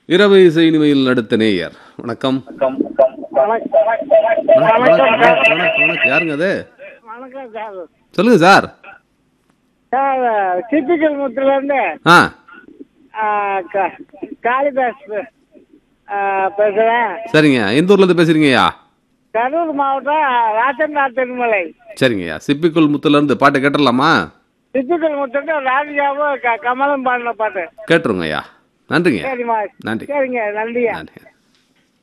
இரவு இசை இனிமையில் அடுத்த நேயர் வணக்கம் வணக்கம் வணக்கம் வணக்கம் வணக்கம் வணக்கம் யாருங்க அது வணக்கம் சார் சொல்லுங்க சார் சார் சிப்பிக்கல் முத்துலேருந்து ஆ காளிதாஸ் பேசுகிறேன் சரிங்க எந்த ஊர்ல இருந்து பேசுறீங்கய்யா கரூர் மாவட்டம் ராஜந்தா திருமலை சரிங்கய்யா சிப்பிக்குள் முத்துல இருந்து பாட்டு கேட்டுடலாமா சிப்பிக்கல் முத்துட்டு ராதிகாவும் க- கமலம் பாடின பாட்டு கேட்டுருங்க ஐயா நன்றிங்க சரிம்மா நன்றி சரிங்க நன்றியா நன்றி